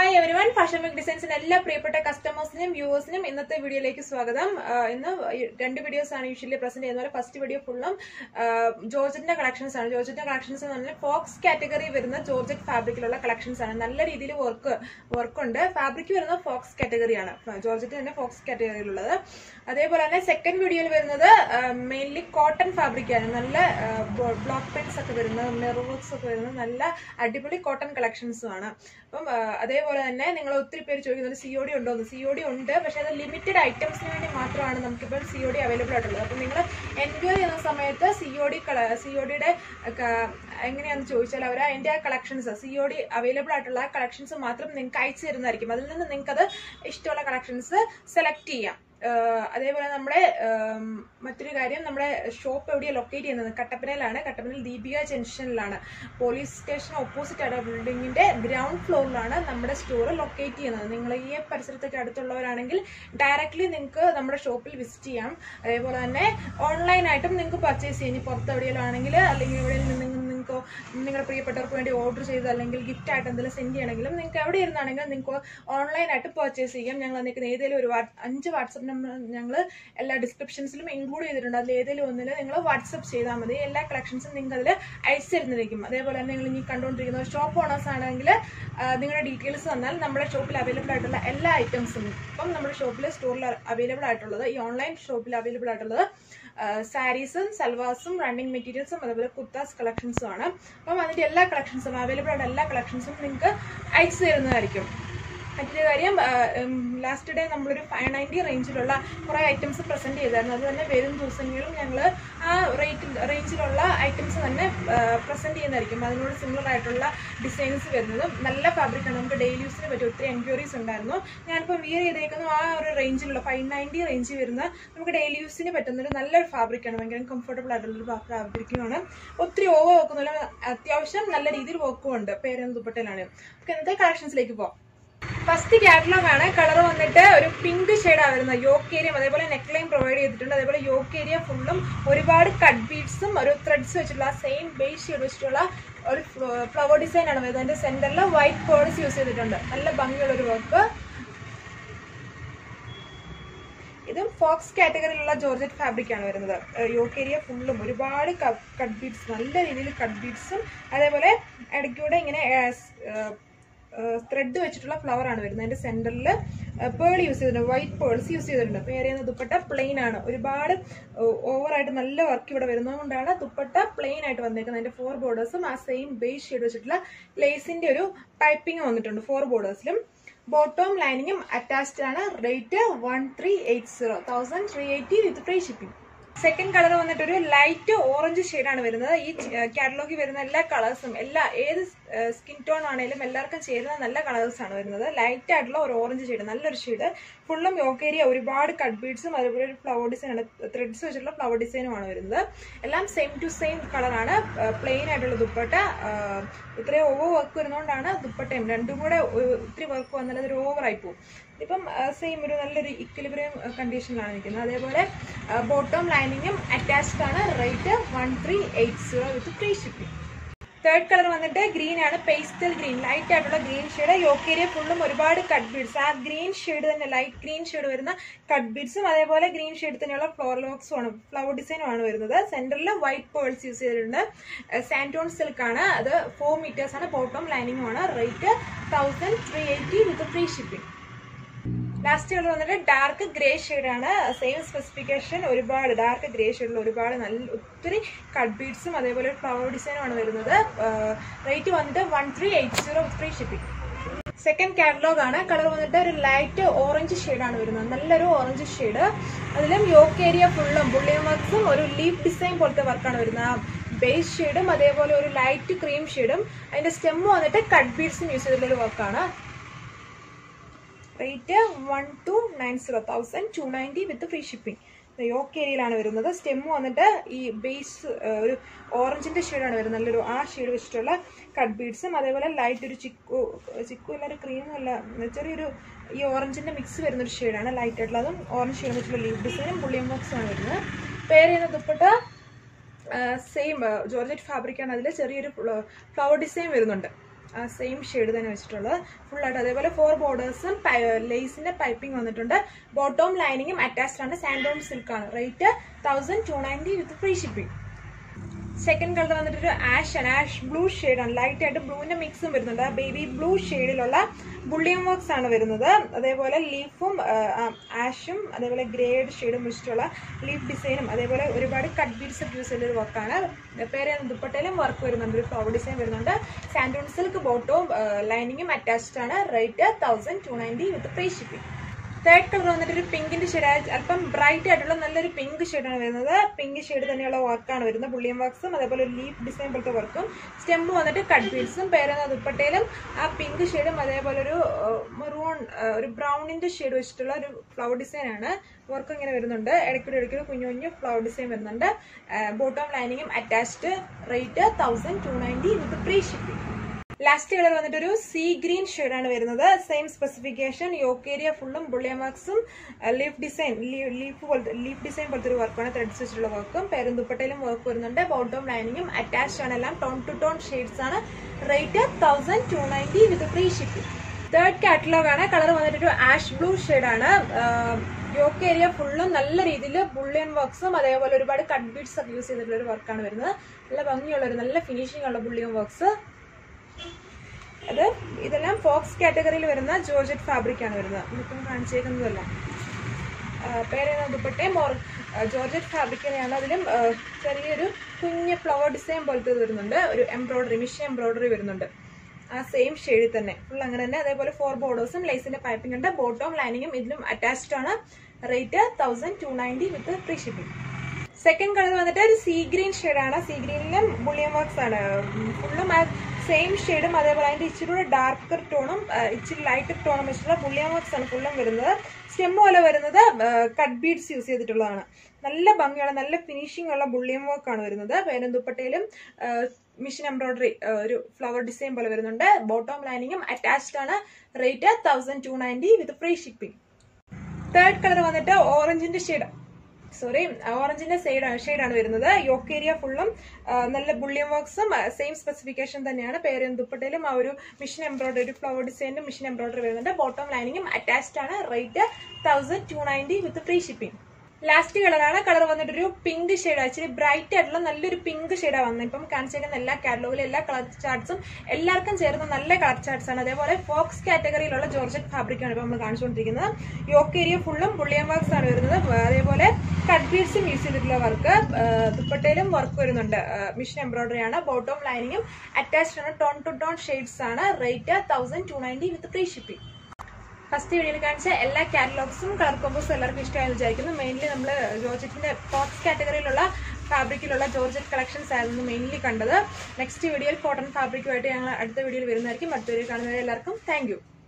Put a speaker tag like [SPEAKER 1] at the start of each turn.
[SPEAKER 1] hi everyone fashion make ഡിസൈൻസിന്റെ എല്ലാ പ്രിയപ്പെട്ട കസ്റ്റമേഴ്സിനും വ്യൂവേഴ്സിനും ഇന്നത്തെ വീഡിയോയിലേക്ക് സ്വാഗതം ആ, ഇന്ന് ഈ രണ്ട് വീഡിയോസ് ആണ് യൂഷ്വലി പ്രസന്റ് ചെയ്യുന്നത് ഫസ്റ്റ് വീഡിയോ ഫുള്ളും ജോർജറ്റിന്റെ കളക്ഷൻസ് ആണ് ജോർജറ്റിന്റെ കളക്ഷൻസ് എന്ന് പറഞ്ഞാൽ ഫോക്സ് കാറ്റഗറി വരുന്ന ജോർജറ്റ് ഫാബ്രിക്കിലുള്ള കളക്ഷൻസ് ആണ് നല്ല രീതിയിൽ വർക്ക് വർക്ക് ഉണ്ട് ഫാബ്രിക് വരുന്ന ഫോക്സ് കാറ്റഗറിയാണ് ജോർജറ്റ് തന്നെ ഫോക്സ് കാറ്റഗറിയിലുള്ളത് അതേപോലെ തന്നെ സെക്കൻഡ് വീഡിയോയിൽ വരുന്നത് മെയിൻലി കോട്ടൺ ഫാബ്രിക് ആണ് നല്ല ബ്ലോക്ക് പെൻസ് ഒക്കെ വരുന്ന മിറർ വർക്ക്സ് ഒക്കെ വരുന്ന നല്ല അടിപൊളി കോട്ടൺ കളക്ഷൻസും ആണ് അപ്പം ആ, അതേപോലെ തന്നെ നിങ്ങൾ ഒത്തിരി പേര് ചോദിക്കുന്നത് സി ഒ ഡി ഉണ്ടോ എന്ന് സി ഒ ഡി ഉണ്ട് പക്ഷെ അത് ലിമിറ്റഡ് ഐറ്റംസിന് വേണ്ടി മാത്രമാണ് നമുക്കിപ്പോൾ സി ഒ ഡി അവൈലബിൾ ആയിട്ടുള്ളത് അപ്പം നിങ്ങൾ എൻക്വയറി ചെയ്യുന്ന സമയത്ത് C O D C O ഡിയുടെ എങ്ങനെയാണെന്ന് ചോദിച്ചാൽ അവർ അതിന്റെ ആ collections C O D available ആയിട്ടുള്ള ആ കളക്ഷൻസ് മാത്രം നിങ്ങൾക്ക് അയച്ചു തരുന്നതായിരിക്കും അതിൽ നിന്ന് നിങ്ങൾക്ക് അത് ഇഷ്ടമുള്ള കളക്ഷൻസ് സെലക്ട് ചെയ്യാം ആഹ് അതേപോലെ നമ്മുടെ ആം, മറ്റൊരു കാര്യം നമ്മുടെ ഷോപ്പ് എവിടെയാണ് ലൊക്കേറ്റ് ചെയ്യുന്നത് കട്ടപ്പനയിലാണ് കട്ടപ്പനയിൽ ദീപിക ജംഗ്ഷനിലാണ് പോലീസ് സ്റ്റേഷൻ ഓപ്പോസിറ്റ് ആണ് ബിൽഡിങ്ങിന്റെ ഗ്രൗണ്ട് ഫ്ലോറിലാണ് നമ്മുടെ സ്റ്റോർ ലൊക്കേറ്റ് ചെയ്യുന്നത് നിങ്ങൾ ഈ പരിസരത്തൊക്കെ അടുത്തുള്ളവരാണെങ്കിൽ ഡയറക്റ്റ്ലി നിങ്ങൾക്ക് നമ്മുടെ ഷോപ്പിൽ വിസിറ്റ് ചെയ്യാം അതേപോലെ തന്നെ ഓൺലൈനായിട്ടും നിങ്ങൾക്ക് പർച്ചേസ് ചെയ്യാം ഇനി പുറത്ത് എവിടെയെങ്കിലും ആണെങ്കിൽ അല്ലെങ്കിൽ എവിടെയും നിങ്ങൾക്ക് നിങ്ങൾക്ക് നിങ്ങളുടെ പ്രിയപ്പെട്ടവർക്ക് വേണ്ടി ഓർഡർ ചെയ്ത് അല്ലെങ്കിൽ ഗിഫ്റ്റ് ആയിട്ട് എന്തെങ്കിലും സെൻഡ് ചെയ്യണമെങ്കിലും നിങ്ങൾക്ക് എവിടെ ഇരുന്നാണെങ്കിലും നിങ്ങൾക്ക് ഓൺലൈനായിട്ട് പർച്ചേസ് ചെയ്യാം ഞങ്ങൾ നിൽക്കുന്ന ഏതെങ്കിലും ഒരു വാ- അഞ്ച് വാട്സപ്പ് നമ്പർ ഞങ്ങൾ എല്ലാ ഡിസ്ക്രിപ്ഷൻസിലും ഇൻക്ലൂഡ് ചെയ്തിട്ടുണ്ട് അതിൽ ഏതെങ്കിലും ഒന്നിൽ നിങ്ങൾ വാട്സപ്പ് ചെയ്താൽ മതി എല്ലാ കളക്ഷൻസും നിങ്ങൾക്ക് അതിൽ അയച്ചു തരുന്നതായിരിക്കും അതേപോലെ തന്നെ നിങ്ങൾ ഇനി കണ്ടുകൊണ്ടിരിക്കുന്ന ഷോപ്പ് ഓണേഴ്സ് ആണെങ്കിൽ ആ, നിങ്ങളുടെ ഡീറ്റെയിൽസ് തന്നാൽ നമ്മുടെ ഷോപ്പിൽ അവൈലബിൾ ആയിട്ടുള്ള എല്ലാ ഐറ്റംസും ഇപ്പം നമ്മുടെ ഷോപ്പിൽ സ്റ്റോറിൽ അവൈലബിൾ ആയിട്ടുള്ളത് ഈ ഓൺലൈൻ ഷോപ്പിൽ അവൈലബിൾ ആയിട്ടുള്ളത് സാരീസും സൽവാസും റണ്ണിങ് മെറ്റീരിയൽസും അതുപോലെ കുർത്താസ് കളക്ഷൻസും ആണ് അപ്പം അതിന്റെ എല്ലാ കളക്ഷൻസും അവൈലബിൾ ആയിട്ടുള്ള എല്ലാ കളക്ഷൻസും നിങ്ങൾക്ക് അയച്ചു തരുന്നതായിരിക്കും മറ്റൊരു കാര്യം ലാസ്റ്റ് ഡേ നമ്മളൊരു ഫൈവ് നയൻറ്റി റേഞ്ചിലുള്ള കുറേ ഐറ്റംസ് പ്രസന്റ് ചെയ്തായിരുന്നു അത് തന്നെ വരും ദിവസങ്ങളിലും ഞങ്ങൾ ആ റേറ്റിൽ റേഞ്ചിലുള്ള ഐറ്റംസ് തന്നെ പ്രസന്റ് ചെയ്യുന്നതായിരിക്കും അതിനോട് സിമിലർ ആയിട്ടുള്ള ഡിസൈൻസ് വരുന്നത് നല്ല ഫാബ്രിക്കാണ് നമുക്ക് ഡെയിലി യൂസിന് പറ്റിയ ഒത്തിരി എൻക്വയറീസ് ഉണ്ടായിരുന്നു ഞാനിപ്പോൾ വിയർ ചെയ്തേക്കുന്ന ആ ഒരു റേഞ്ചിലുള്ള ഫൈവ് നയൻറ്റി റേഞ്ചിൽ വരുന്ന നമുക്ക് ഡെയിലി യൂസിന് പറ്റുന്ന ഒരു നല്ലൊരു ഫാബ്രിക്കാണ് ഭയങ്കര കംഫർട്ടബിൾ ആയിട്ടുള്ള ഒരു ഫാബ്രിക്കുമാണ് ഒത്തിരി ഓവർ വർക്കൊന്നുമില്ല അത്യാവശ്യം നല്ല രീതിയിൽ വർക്കും ഉണ്ട് പേരെന്ന് ദുപ്പട്ടയിലാണ് നമുക്ക് ഇന്നത്തെ കളക്ഷൻസിലേക്ക് പോകാം ഫസ്റ്റ് കാറ്റലോഗ് ആണ് കളർ വന്നിട്ട് ഒരു പിങ്ക് ഷെയ്ഡാണ് വരുന്നത് യോക്ക് ഏരിയ അതേപോലെ നെക്ക് ലൈൻ പ്രൊവൈഡ് ചെയ്തിട്ടുണ്ട് അതേപോലെ യോക്ക് ഏരിയ ഫുള്ളും ഒരുപാട് കട്ട് ബീഡ്സും ഒരു ത്രെഡ്സ് വെച്ചിട്ടുള്ള സെയിം ബേസ് ഷെയ്ഡ് വെച്ചിട്ടുള്ള ഒരു ഫ്ലവർ ഡിസൈൻ ആണ് വരുന്നത് അതിന്റെ സെന്ററിൽ വൈറ്റ് പേൾസ് യൂസ് ചെയ്തിട്ടുണ്ട് നല്ല ഭംഗിയുള്ള ഒരു വർക്ക് ഇതും ഫോക്സ് കാറ്റഗറിയിലുള്ള ജോർജറ്റ് ഫാബ്രിക് ആണ് വരുന്നത് യോക്ക് ഏരിയ ഫുള്ളും ഒരുപാട് കട്ട് ബീഡ്സ് നല്ല രീതിയിൽ കട്ട് ബീഡ്സും അതേപോലെ ഇടയ്ക്കൂടെ ഇങ്ങനെ ത്രെഡ് വെച്ചിട്ടുള്ള ഫ്ലവർ ആണ് വരുന്നത് അതിന്റെ സെന്ററിൽ പേൾ യൂസ് ചെയ്തിട്ടുണ്ട് വൈറ്റ് പേൾസ് യൂസ് ചെയ്തിട്ടുണ്ട് പേര് ചെയ്യുന്ന ദുപ്പട്ട പ്ലെയിൻ ആണ് ഒരുപാട് ഓവറായിട്ട് നല്ല വർക്ക് ഇവിടെ വരുന്നതുകൊണ്ടാണ് ദുപ്പട്ട പ്ലെയിൻ ആയിട്ട് വന്നേക്കുന്നത് അതിന്റെ ഫോർ ബോർഡേഴ്സും ആ സെയിം ബേസ് ഷെയ്ഡ് വെച്ചിട്ടുള്ള ലേസിന്റെ ഒരു പൈപ്പിംഗ് വന്നിട്ടുണ്ട് ഫോർ ബോർഡേഴ്സിലും ബോട്ടം ലൈനിങ്ങും അറ്റാച്ച്ഡ് ആണ് rate one three eight zero thousand three eighty with free shipping second colour വന്നിട്ട് ഒരു ലൈറ്റ് ഓറഞ്ച് ഷെയ്ഡാണ് വരുന്നത് ഈ കാറ്റലോഗിൽ വരുന്ന എല്ലാ കളേഴ്സും എല്ലാ ഏത് സ്കിൻ ടോൺ ആണെങ്കിലും എല്ലാവർക്കും ചേരുന്ന നല്ല കളേഴ്സ് ആണ് വരുന്നത് ലൈറ്റ് ആയിട്ടുള്ള ഒരു ഓറഞ്ച് ഷെയ്ഡ് നല്ലൊരു ഷെയ്ഡ് ഫുള്ളും യോക്കേരിയ ഒരുപാട് കട്ട് ബീഡ്സും അതുപോലെ ഒരു ഫ്ലവർ ഡിസൈൻ ആണ് ത്രെഡ്സ് വെച്ചിട്ടുള്ള ഫ്ലവർ ഡിസൈനുമാണ് വരുന്നത് എല്ലാം സെയിം ടു സെയിം കളറാണ് പ്ലെയിൻ ആയിട്ടുള്ള ദുപ്പട്ട ആഹ് ഇത്രയും ഓവർ വർക്ക് വരുന്നതുകൊണ്ടാണ് ദുപ്പട്ടയും രണ്ടും കൂടെ ഒ- ഒത്തിരി വർക്ക് വന്നാൽ അതൊരു ഓവർ ആയി പോകും ഇപ്പം സെയിം ഒരു നല്ലൊരു ഇക്വിലിബ്രിയം കണ്ടീഷനിലാണ് നിൽക്കുന്നത് അതേപോലെ ബോട്ടം ലൈനിങ്ങും അറ്റാച്ച്ഡ് ആണ് rate one three eight zero with free shipping third colour വന്നിട്ട് ഗ്രീൻ ആണ് പേസ്റ്റൽ ഗ്രീൻ ലൈറ്റ് ആയിട്ടുള്ള ഗ്രീൻ ഷെയ്ഡ് യോക്കേരിയ ഫുള്ളും ഒരുപാട് കട്ട് ബീഡ്സ് ആ ഗ്രീൻ ഷെയ്ഡ് തന്നെ ലൈറ്റ് ഗ്രീൻ ഷെയ്ഡ് വരുന്ന കട്ട് ബീഡ്സും അതേപോലെ ഗ്രീൻ ഷെയ്ഡ് തന്നെയുള്ള ഫ്ലോർ ലോക്സും ആണ് ഫ്ലവർ ഡിസൈനും ആണ് വരുന്നത് സെന്ററിൽ വൈറ്റ് പേൾസ് യൂസ് ചെയ്തിട്ടുണ്ട് സാൻറ്റോൺ സിൽക്ക് ആണ് അത് ഫോർ മീറ്റേഴ്സ് ആണ് ബോട്ടം ലൈനിങ്ങും ആണ് rate thousand three eighty with free shipping last colour വന്നിട്ട് ഡാർക്ക് ഗ്രേ ആണ് സെയിം സ്പെസിഫിക്കേഷൻ ഒരുപാട് ഡാർക്ക് ഗ്രേ ഷെയ്ഡിൽ ഒരുപാട് നല്ല ഒത്തിരി കട്ട് ബീഡ്സും അതേപോലെ ഫ്ലവർ ഡിസൈനും ആണ് വരുന്നത് റേറ്റ് വന്നിട്ട് one three eight zero free shipping second catalogue ആണ് കളർ വന്നിട്ട് ഒരു ലൈറ്റ് ഓറഞ്ച് ആണ് വരുന്നത് നല്ലൊരു ഓറഞ്ച് ഷെയ്ഡ് അതിലും യോക്ക് ഏരിയ ഫുള്ളും ബുള്ളിയം വർക്ക്സും ഒരു ലീഫ് ഡിസൈൻ പോലത്തെ വർക്കാണ് വരുന്നത് ആ ബേസ് ഷെയ്ഡും അതേപോലെ ഒരു ലൈറ്റ് ക്രീം ഷെയ്ഡും അതിന്റെ സ്റ്റെം വന്നിട്ട് കട്ട് ബീഡ്സും യൂസ് ചെയ്തിട്ടുള്ള ഒരു വർക്കാണ് rate one two nine zero thousand two ninety with free shipping yoke ഏരിയയിലാണ് വരുന്നത് സ്റ്റെം വന്നിട്ട് ഈ ബേസ് ഒരു ഓറഞ്ചിന്റെ ഷെയ്ഡാണ് വരുന്നത് നല്ലൊരു ആ ഷെയ്ഡ് വെച്ചിട്ടുള്ള കട്ട് ബീഡ്സും അതേപോലെ ലൈറ്റ് ഒരു ചിക്കു ചിക്കു അല്ല ഒരു ക്രീമും അല്ല ചെറിയൊരു ഈ ഓറഞ്ചിന്റെ മിക്സ് വരുന്ന ഒരു ഷെയ്ഡാണ് ലൈറ്റ് ആയിട്ടുള്ള അതും ഓറഞ്ച് ഷെയ്ഡ് വെച്ചിട്ടുള്ള ലീവ് ഡിസൈനും ബുള്ളിയം ബോക്സും ആണ് വരുന്നത് പേര് ചെയ്യുന്ന ദുപ്പട്ട സെയിം ജോർജറ്റ് ഫാബ്രിക് ആണ് അതിൽ ചെറിയൊരു ഫ്ലവർ ഡിസൈൻ വരുന്നുണ്ട് സെയിം ഷെയ്ഡ് തന്നെ വെച്ചിട്ടുള്ളത് ഫുൾ ആയിട്ട് അതേപോലെ ഫോർ ബോർഡേഴ്സും ലേസിന്റെ പൈപ്പിംഗ് വന്നിട്ടുണ്ട് ബോട്ടോം ലൈനിങ്ങും അറ്റാച്ച്ഡ് ആണ് സാൻഡോൺ സിൽക്ക് ആണ് rate thousand two ninety with free shipping second colour വന്നിട്ട് ഒരു ആഷ് ആണ് ആഷ് ബ്ലൂ ആണ് ലൈറ്റ് ആയിട്ട് ബ്ലൂവിന്റെ മിക്സും വരുന്നുണ്ട് ബേബി ബ്ലൂ ഷെയ്ഡിലുള്ള ബുള്ളിയം വർക്ക്സ് ആണ് വരുന്നത് അതേപോലെ ലീഫും ആഷും അതേപോലെ ഗ്രേഡ് ഷെയ്ഡും വെച്ചിട്ടുള്ള ലീഫ് ഡിസൈനും അതേപോലെ ഒരുപാട് കട്ട് ബീഡ്സ് ഒക്കെ യൂസ് ചെയ്തൊരു വർക്കാണ് പേര് ദുപ്പട്ടയിലും വർക്ക് വരുന്നുണ്ട് ഒരു ഫ്ലവർ ഡിസൈൻ വരുന്നുണ്ട് സാൻഡോൺ സിൽക്ക് ബോട്ടവും ലൈനിങ്ങും അറ്റാച്ച്ഡ് ആണ് rate thousand two ninety with free shipping third colour വന്നിട്ട് ഒരു പിങ്കിന്റെ ഷെയ്ഡ് അല്പം ബ്രൈറ്റ് ആയിട്ടുള്ള നല്ലൊരു പിങ്ക് ഷെയ്ഡാണ് വരുന്നത് പിങ്ക് ഷെയ്ഡ് തന്നെയുള്ള വർക്കാണ് വരുന്നത് ബുള്ളിയം വർക്ക്സും അതേപോലെ ഒരു ലീഫ് ഡിസൈൻ പോലത്തെ വർക്കും സ്റ്റെമ്പ് വന്നിട്ട് കട്ട് ബീഡ്സും പേരുന്ന ദുപ്പട്ടയിലും ആ പിങ്ക് ഷെയ്ഡും അതേപോലെ ഒരു മെറൂൺ ഒരു ബ്രൗണിന്റെ ഷെയ്ഡ് വെച്ചിട്ടുള്ള ഒരു ഫ്ലവർ ഡിസൈൻ ആണ് വർക്ക് ഇങ്ങനെ വരുന്നുണ്ട് ഇടയ്ക്കൂടെ ഇടയ്ക്കൂടെ കുഞ്ഞു കുഞ്ഞു ഫ്ലവർ ഡിസൈൻ വരുന്നുണ്ട് ബോട്ടം ലൈനിങ്ങും attached rate thousand two ninety with free shipping last colour വന്നിട്ട് ഒരു സീ ഗ്രീൻ ആണ് വരുന്നത് സെയിം സ്പെസിഫിക്കേഷൻ യോക്ക് ഏരിയ ഫുള്ളും ബുള്ളിയമാക്സും ലീഫ് ഡിസൈൻ ലീഫ് പോലത്തെ ലീഫ് ഡിസൈൻ പോലത്തെ ഒരു വർക്കാണ് ത്രെഡ്സ് വെച്ചിട്ടുള്ള വർക്കും പേരും ദുപ്പട്ടയിലും വർക്ക് വരുന്നുണ്ട് ബോട്ടം ലൈനിങ്ങും അറ്റാച്ച്ഡ് ആണ് എല്ലാം ടോൺ ടു ടോൺ ഷെയ്ഡ്സ് ആണ് rate thousand two ninety with free shipping third catalogue ആണ് കളർ വന്നിട്ട് ഒരു ആഷ് ബ്ലൂ ആണ് യോക്ക് ഏരിയ ഫുള്ളും നല്ല രീതിയിൽ ബുള്ളിയൻ വർക്ക്സും അതേപോലെ ഒരുപാട് കട്ട് ബീഡ്സ് ഒക്കെ യൂസ് ചെയ്തിട്ടുള്ള ഒരു വർക്കാണ് വരുന്നത് നല്ല ഭംഗിയുള്ള ഒരു നല്ല ഫിനിഷിംഗ് ഉള്ള ബുള്ളിയൻ വർക്ക്സ് അത് ഇതെല്ലാം ഫോക്സ് കാറ്റഗറിയിൽ വരുന്ന ജോർജറ്റ് ഫാബ്രിക് ആണ് വരുന്നത് നമുക്കും കാണിച്ചേക്കുന്നതല്ല പേര് ദുപ്പട്ടയും ജോർജറ്റ് ഫാബ്രിക് തന്നെയാണ് അതിലും ചെറിയൊരു കുഞ്ഞ് ഫ്ലവർ ഡിസൈൻ പോലത്തെ വരുന്നുണ്ട് ഒരു എംബ്രോയിഡറി മിഷൻ എംബ്രോയിഡറി വരുന്നുണ്ട് ആ സെയിം ഷെയ്ഡിൽ തന്നെ ഫുൾ അങ്ങനെ തന്നെ അതേപോലെ ഫോർ ബോർഡേഴ്സും ലേസിന്റെ പൈപ്പിംഗ് ഉണ്ട് ബോട്ടവും ലൈനിങ്ങും ഇതിലും അറ്റാച്ച്ഡ് ആണ് rate thousand two ninety with free shipping second colour വന്നിട്ട് ഒരു സീ ഗ്രീൻ ആണ് സീ ഗ്രീനിലും ബുള്ളിയം വർക്ക്സ് ആണ് ഫുള്ളും സെയിം ഷെയ്ഡും അതേപോലെ അതിന്റെ ഇച്ചിരി കൂടെ ഡാർക്കർ ടോണും ഇച്ചിരി ലൈറ്റർ ടോണും വെച്ചിട്ടുള്ള ബുള്ളിയം വർക്ക്സ് ആണ് ഫുള്ളും വരുന്നത് സ്റ്റെം പോലെ വരുന്നത് കട്ട് ബീഡ്സ് യൂസ് ചെയ്തിട്ടുള്ളതാണ് നല്ല ഭംഗിയുള്ള നല്ല ഫിനിഷിംഗ് ഉള്ള ബുള്ളിയം വർക്ക് ആണ് വരുന്നത് പേരും ദുപ്പട്ടയിലും മിഷൻ എംബ്രോയിഡറി ഒരു ഫ്ലവർ ഡിസൈൻ പോലെ വരുന്നുണ്ട് ബോട്ടം ലൈനിങ്ങും അറ്റാച്ച്ഡ് ആണ് rate thousand two ninety with free shipping third colour വന്നിട്ട് ഓറഞ്ചിന്റെ ഷെയ്ഡ് സോറി ഓറഞ്ചിന്റെ ഷെയ്ഡ് ഷെയ്ഡാണ് വരുന്നത് യോക്ക് ഏരിയ ഫുള്ളും നല്ല ബുള്ളിയം വർക്ക്സും സെയിം സ്പെസിഫിക്കേഷൻ തന്നെയാണ് പേരും ദുപ്പട്ടയിലും ആ ഒരു മിഷൻ എംബ്രോയിഡറി ഒരു ഫ്ലവർ ഡിസൈനും മിഷൻ എംബ്രോയിഡറി വരുന്നുണ്ട് ബോട്ടം ലൈനിങ്ങും അറ്റാച്ച്ഡ് ആണ് rate thousand two ninety with free shipping last കളറാണ് കളർ വന്നിട്ടൊരു പിങ്ക് ഷെയ്ഡ് ഇച്ചിരി ബ്രൈറ്റ് ആയിട്ടുള്ള നല്ലൊരു പിങ്ക് ഷെയ്ഡാണ് വന്നത് ഇപ്പം കാണിച്ചേക്കുന്ന എല്ലാ കാറ്റലോഗിലും എല്ലാ കളർ ചാർട്ട്സും എല്ലാവർക്കും ചേർന്ന നല്ല കളർ ചാർട്ട്സ് ആണ് അതേപോലെ ഫോക്സ് കാറ്റഗറിയിലുള്ള ജോർജറ്റ് ഫാബ്രിക് ആണ് ഇപ്പം നമ്മൾ കാണിച്ചുകൊണ്ടിരിക്കുന്നത് യോക്ക് ഏരിയ ഫുള്ളും ബുള്ളിയം വർക്ക്സ് ആണ് വരുന്നത് അതേപോലെ കട്ട് ബീഡ്സും യൂസ് ചെയ്തിട്ടുള്ള വർക്ക് ദുപ്പട്ടയിലും വർക്ക് വരുന്നുണ്ട് മിഷൻ എംബ്രോയിഡറി ആണ് ബോട്ടം ലൈനിങ്ങും അറ്റാച്ച്ഡ് ആണ് ടോൺ ടു ടോൺ ഷെയ്ഡ്സ് ആണ് rate thousand two ninety with free shipping first വീഡിയോയിൽ കാണിച്ച എല്ലാ കാറ്റലോഗ്സും കളർ കോമ്പോസും എല്ലാവർക്കും ഇഷ്ടമായെന്ന് വിചാരിക്കുന്നു മെയിൻലി നമ്മൾ ജോർജറ്റിന്റെ ഫോക്സ് കാറ്റഗറിയിലുള്ള ഫാബ്രിക്കിലുള്ള ജോർജറ്റ് കളക്ഷൻസ് ആയിരുന്നു മെയിൻലി കണ്ടത് നെക്സ്റ്റ് വീഡിയോയിൽ കോട്ടൺ ഫാബ്രിക്കുമായിട്ട് ഞങ്ങൾ അടുത്ത വീഡിയോയിൽ വരുന്നതായിരിക്കും അടുത്ത വീഡിയോ കാണുന്നവരെ എല്ലാവർക്കും താങ്ക്